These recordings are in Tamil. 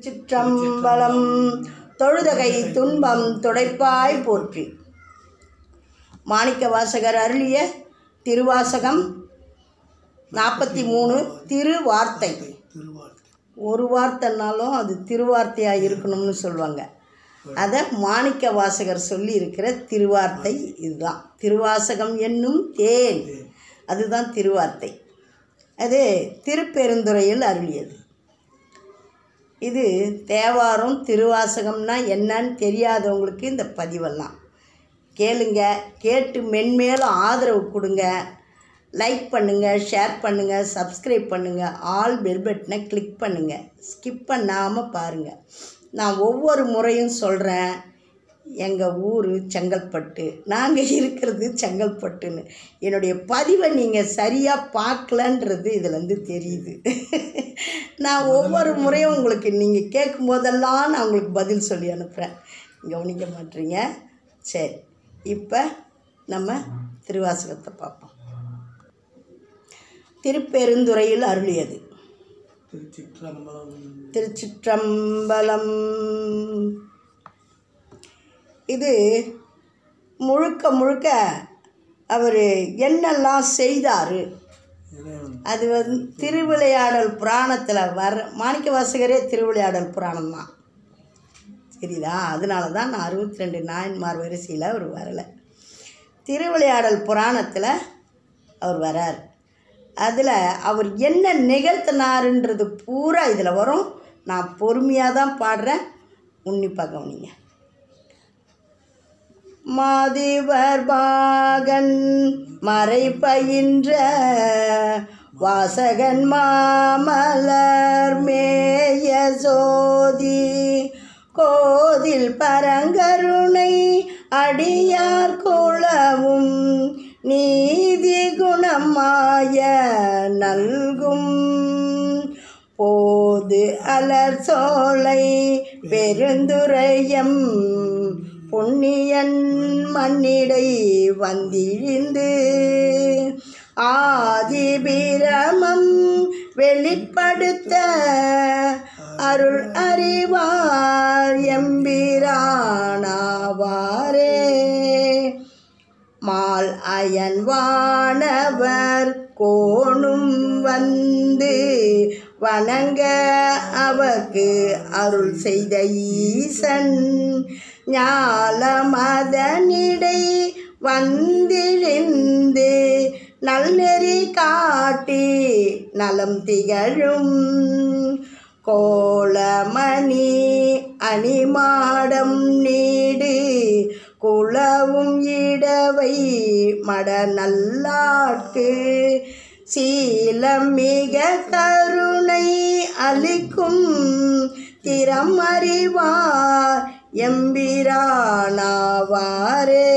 திருச்சிற்றம்பலம் தொழுதகை துன்பம் துடைப்பாய் போற்றி மாணிக்க வாசகர் அருளிய திருவாசகம் நாற்பத்தி மூணு திருவார்த்தை திருவார்த்தை ஒரு வார்த்தைனாலும் அது திருவார்த்தையாக இருக்கணும்னு சொல்லுவாங்க அதை மாணிக்க வாசகர் சொல்லி இருக்கிற திருவார்த்தை இதுதான் திருவாசகம் என்னும் தேன் அதுதான் திருவார்த்தை அது திருப்பெருந்துறையில் அருளியது இது தேவாரம் திருவாசகம்னா என்னன்னு தெரியாதவங்களுக்கு இந்த பதிவெல்லாம் கேளுங்க கேட்டு மென்மேலும் ஆதரவு கொடுங்க லைக் பண்ணுங்கள் ஷேர் பண்ணுங்கள் சப்ஸ்கிரைப் பண்ணுங்கள் ஆல் பெல் பட்டனை கிளிக் பண்ணுங்கள் ஸ்கிப் பண்ணாமல் பாருங்கள் நான் ஒவ்வொரு முறையும் சொல்கிறேன் எங்கள் ஊர் செங்கல்பட்டு நாங்கள் இருக்கிறது செங்கல்பட்டுன்னு என்னுடைய பதிவை நீங்கள் சரியாக பார்க்கலன்றது இதுலேருந்து தெரியுது நான் ஒவ்வொரு முறையும் உங்களுக்கு நீங்கள் கேட்கும் போதெல்லாம் நான் உங்களுக்கு பதில் சொல்லி அனுப்புகிறேன் கவனிக்க மாட்டீங்க சரி இப்போ நம்ம திருவாசகத்தை பார்ப்போம் திருப்பெருந்துறையில் அருளியது திருச்சிற்றம்பலம் திருச்சிற்றம்பலம் இது முழுக்க முழுக்க அவர் என்னெல்லாம் செய்தார் இறைவன் அது வந்து திருவிளையாடல் புராணத்தில் வர மாணிக்க வாசகரே திருவிளையாடல் புராணம் தான் சரிதா அதனால தான் நான் அறுபத்தி ரெண்டு நாயன்மார் வரிசையில் அவர் வரலை திருவிளையாடல் புராணத்தில் அவர் வரார் அதில் அவர் என்ன நிகழ்த்தினாருன்றது பூரா இதில் வரும் நான் பொறுமையாக தான் பாடுறேன் உன்னிப்பாக கவனிங்க மாதிவர் பாகன் மறை பயின்ற வாசகன் மாமலர் மேய சோதி கோதில் பரங்கருணை அடியார் குளவும் நீதி குணமாய நல்கும் போது அலர் சோலை பெருந்துரையம் பொன்னியன் மண்ணிடை வந்திழிந்து ஆதிபிரமம் வெளிப்படுத்த அருள் அறிவார் எம்பிரானாவாரே மால் அயன் வானவர் கோணும் வந்து வணங்க அவர்க்கு அருள் செய்த ஈசன் ஞாலமதனிடை வந்திழிந்து நல்நெறி காட்டி நலம் திகழும் கோலமணி அணிமாடம் நீடு குளவும் இடவை மட நல்லாட்கு சீலம் மிக கருணை அளிக்கும் திறம் அறிவார் எம்பிரானாவாரே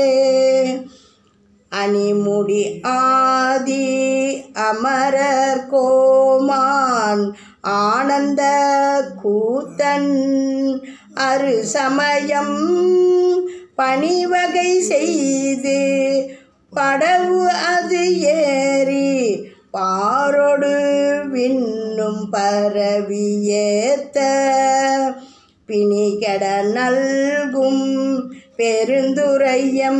அணிமுடி ஆதி அமரர் கோமான் ஆனந்த கூத்தன் அரு சமயம் பணிவகை செய்து படவு அது ஏறி பாரொடு விண்ணும் பரவியேத்த பிணிகட நல்கும் பெருந்துரையம்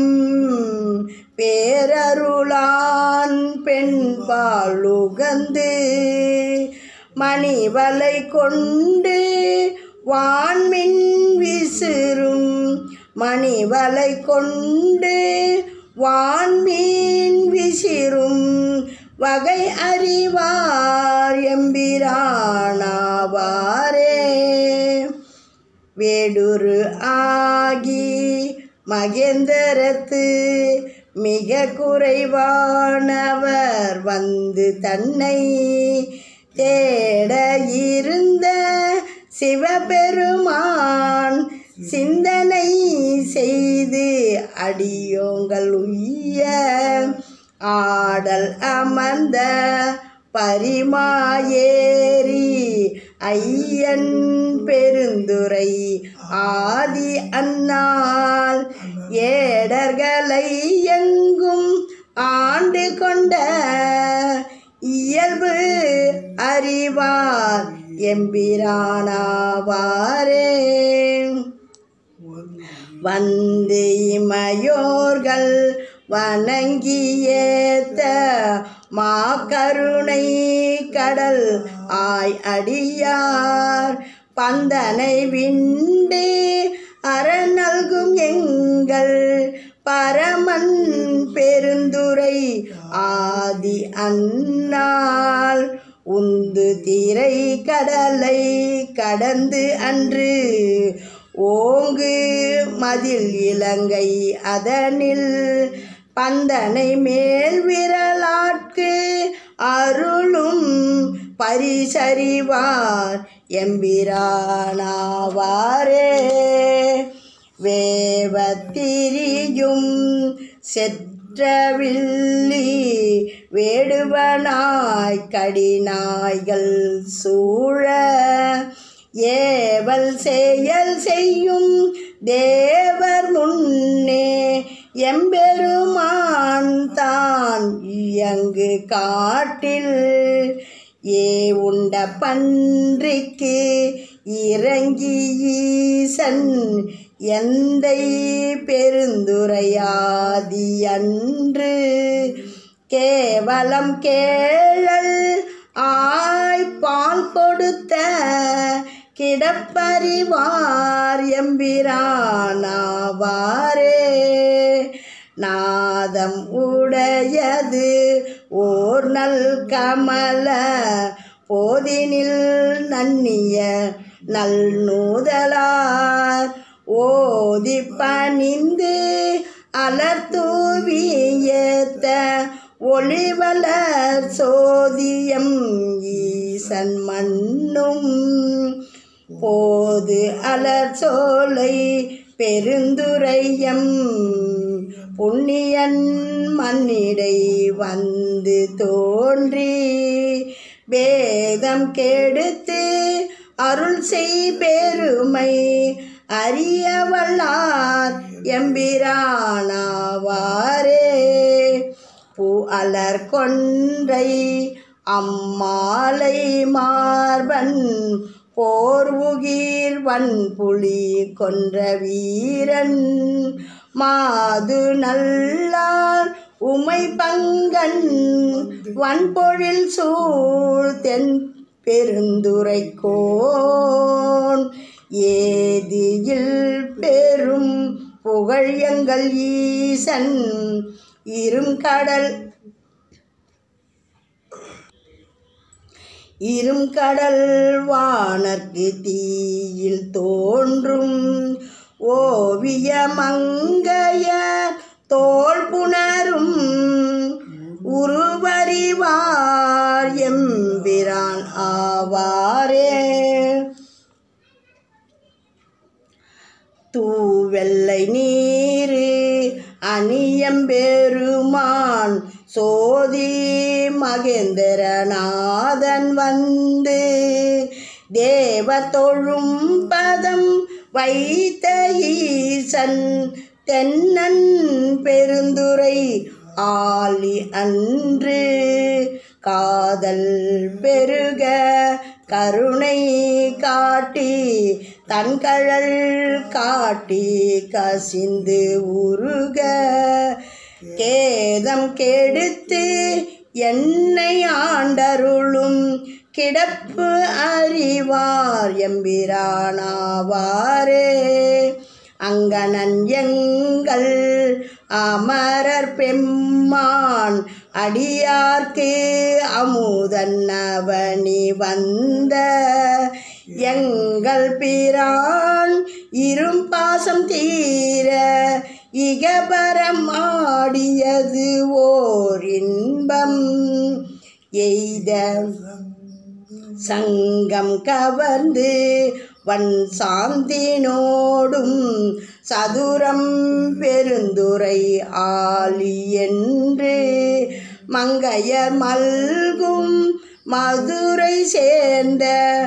பேரருளான் பெண்பாலுகந்து மணிவலை கொண்டு வான்மின் விசிறும் மணிவலை கொண்டு வான்மீன் விசிறும் வகை அறிவார் எம்பிரானாவாரே வேடுரு ஆகி மகேந்திரத்து மிக குறைவானவர் வந்து தன்னை தேட இருந்த சிவபெருமான் சிந்தனை செய்து அடியோங்கள் உய்ய ஆடல் அமர்ந்த பரிமாயேரி ஐயன் பெருந்துரை ஆதி அண்ணால் ஏடர்களை எங்கும் ஆண்டு கொண்ட இயல்பு அறிவார் எம்பிரானாவாரே வந்து வந்து இமையோர்கள் வணங்கியேத்த மாக்கருணை கடல் ஆய் அடியார் பந்தனை விண்டு அறநல்கும் எங்கள் பரமன் பெருந்துரை ஆதி அந்நாள் உந்து திரை கடலை கடந்து அன்று ஓங்கு மதில் இலங்கை அதனில் பந்தனை மேல் விரலாட்கு அருளும் பரிசறிவார் எம்பிரானாவாரே வேவத்திரியும் செற்றவில்லி வேடுவனாய் கடிநாய்கள் சூழ ஏவல் செயல் செய்யும் தேவர் முன்னே எம்பெருமான் தான் இயங்கு காட்டில் ஏ உண்ட பன்றிக்கு இறங்கி ஈசன் எந்தை பெருந்துரையாதி அன்று கேவலம் கேழல் ஆய்ப்பால் கொடுத்த கிடப்பறிவார் எம்பிரானாவாரே நாதம் உடையது ஓர் நல் கமல போதினில் நன்னிய நல் நூதலார் ஓதி பணிந்து அலர்தூவியேத்த ஒளிவலர் சோதியம் ஈசன் மண்ணும் போது அலர் சோலை பெருந்துரையம் புண்ணியன் மண்ணிடை வந்து தோன்றி வேதம் கெடுத்து அருள் செய் பெருமை அறியவல்லார் எம்பிரானாவாரே பூ அலர் கொன்றை அம்மாலை மார்பன் போர் உகிர் வன்புலி கொன்ற வீரன் மாது நல்லார் உமை பங்கன் வன்பொழில் சூழ் தென் பெருந்துரைக்கோன் ஏதியில் பெரும் புகழ் எங்கள் ஈசன் இரும் கடல் இரும் கடல் வானர்க்கு தீயில் தோன்றும் ஓவிய மங்கைய தோல் புணரும் உருவறிவார் எம்பிரான் ஆவாரே தூவெள்ளை நீரு அணியம்பெருமான் சோதி மகேந்திரநாதன் வந்து தேவ தொழும் பதம் வைத்த ஈசன் தென்னன் பெருந்துரை ஆலி அன்று காதல் பெருக கருணை காட்டி தன்கழல் காட்டி கசிந்து உருக கேதம் கெடுத்து என்னை ஆண்டருளும் கிடப்பு அறிவார் எம்பிரானாவாரே அங்கனன் எங்கள் அமரர் பெம்மான் அடியார்க்கு அமுதன் அவனி வந்த எங்கள் பிரான் இரும்பாசம் தீர இகபரம் ஆடியது ஓர் இன்பம் எய்த சங்கம் கவர்ந்து வன் சாந்தினோடும் சதுரம் பெருந்துரை ஆலி என்று மங்கையர் மல்கும் மதுரை சேர்ந்த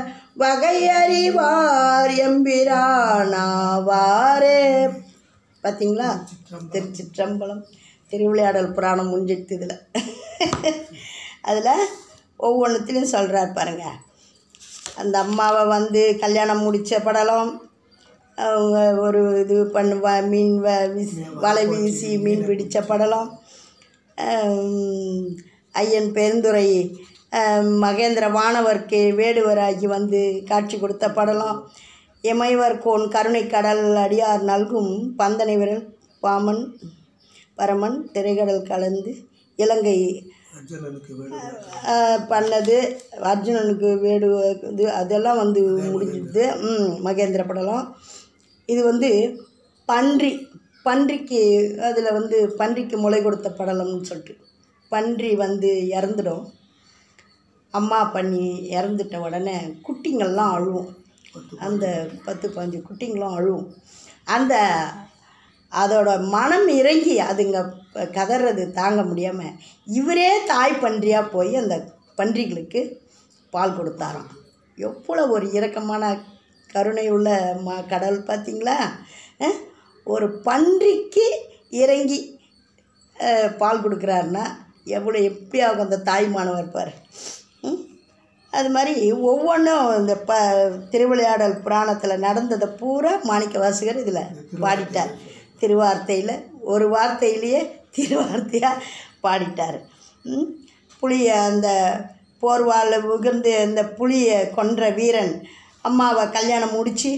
வகையறிவார் எம்பிரானாவாரே பார்த்தீங்களா திருச்சிற்றம்பலம் திருவிளையாடல் புராணம் முடிஞ்சிடுது இதில் அதில் ஒவ்வொன்றுத்துலையும் சொல்கிறார் பாருங்க அந்த அம்மாவை வந்து கல்யாணம் முடித்த படலம் அவங்க ஒரு இது பண்ணுவா மீன் வ வீசி வலை வீசி மீன் பிடித்த படலம் ஆம், ஐயன் பெருந்துரை ஆம், மகேந்திர வானவர்க்கு வேடுவராகி வந்து காட்சி கொடுத்த படலம் எமைவர் கோன் கருணை கடல் அடியார் நல்கும் பந்தனை விரல் பாமன் பரமன் திரைக்கடல் கலந்து இலங்கை அர்ஜுனனுக்கு வேடு ஆஹ், பண்ணது அர்ஜுனனுக்கு வேடு இது அதெல்லாம் வந்து முடிஞ்சிடுது ம் மகேந்திர படலம் இது வந்து பன்றி பன்றிக்கு அதில் வந்து பன்றிக்கு முளை கொடுத்த படலம்னு சொல்லிட்டு பன்றி வந்து இறந்துடும் அம்மா பண்ணி இறந்துட்ட உடனே குட்டிங்கள்லாம் அழுவும் அந்த பத்து பதினஞ்சு குட்டிங்களும் அழுவும் அந்த அதோட மனம் இறங்கி அதுங்க ப- கதறது தாங்க முடியாமல் இவரே தாய் பன்றியாக போய் அந்த பன்றிகளுக்கு பால் கொடுத்தாராம் எவ்வளோ ஒரு இரக்கமான கருணை உள்ள ம கடல் பார்த்தீங்களா அஹ்? ஒரு பன்றிக்கு இறங்கி அஹ், பால் கொடுக்குறாருன்னா எவ்வளோ எப்படி ஆகும் அந்த தாய்மானவர் இருப்பார் ம்? அது மாதிரி ஒவ்வொன்றும் இந்த ப திருவிளையாடல் புராணத்தில் நடந்ததை பூரா மாணிக்க வாசகர் இதில் பாடிட்டார் திருவார்த்தையில் ஒரு வார்த்தையிலேயே திருவார்த்தையாக பாடிட்டார் ம்? புளிய அந்த போர்வால் உகர்ந்து அந்த புளியை கொன்ற வீரன் அம்மாவை கல்யாணம் முடித்து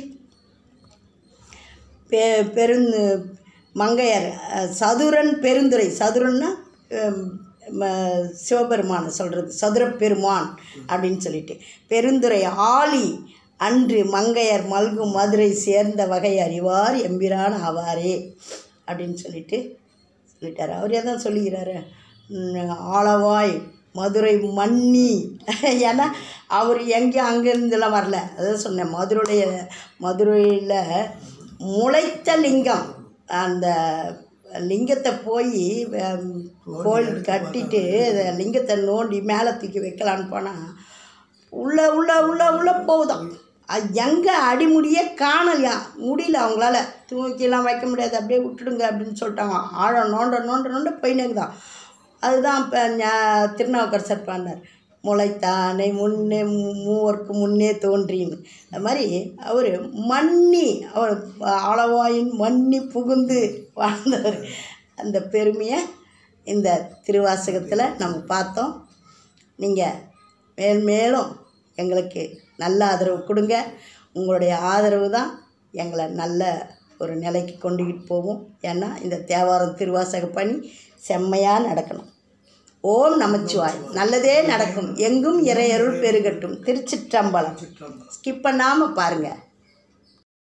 பெ பெருந்து மங்கையர் அஹ், சதுரன் பெருந்துரை சதுரன்னா ஹம், ம- சிவபெருமானை சொல்கிறது சதுர பெருமான் அப்படின்னு சொல்லிட்டு பெருந்துரை ஆளி அன்று மங்கையர் மல்கும் மதுரை சேர்ந்த வகை அறிவார் எம்பிரான் ஆவாரே அப்படின்னு சொல்லிட்டு சொல்லிட்டாரு அவரே தான் சொல்லிக்கிறாரு ம், ஆளவாய் மதுரை மன்னி ஏன்னா அவர் எங்கேயும் அங்கேருந்துலாம் வரல அதான் சொன்னேன் மதுரைய மதுரையில் முளைத்த லிங்கம் அந்த லிங்கத்தை போய் கோயில் கட்டிட்டு அந்த லிங்கத்தை நோண்டி மேலே தூக்கி வைக்கலான்னு போனால் உள்ள உள்ள உள்ள உள்ள போகுதாம் அது எங்கே அடிமுடியே காணலையா முடியல அவங்களால தூக்கிலாம் வைக்க முடியாது அப்படியே விட்டுடுங்க அப்படின்னு சொல்லிட்டாங்க ஆழம் நோண்ட நோண்ட நோண்ட போயினேக்குதான் அதுதான் இப்போ திருநாவுக்கர் சார் பாடினார் முளைத்தானை முன்னே மூவருக்கு முன்னே தோன்றின்னு அது மாதிரி அவர் மன்னி அவர் ஆளவாயின் மன்னி புகுந்து வாழ்ந்தவர் அந்த பெருமையை இந்த திருவாசகத்தில் நம்ம பார்த்தோம் நீங்கள் மேல் மேலும் எங்களுக்கு நல்ல ஆதரவு கொடுங்க உங்களுடைய ஆதரவு தான் எங்களை நல்ல ஒரு நிலைக்கு கொண்டுக்கிட்டு போகும் ஏன்னா இந்த தேவாரம் திருவாசக பணி செம்மையாக நடக்கணும் ஓம் நமச்சிவாய் நல்லதே நடக்கும் எங்கும் இறையருள் பெருகட்டும் திருச்சிற்றம்பலம் சிற்றம்பலம் ஸ்கிப் பண்ணாமல் பாருங்கள்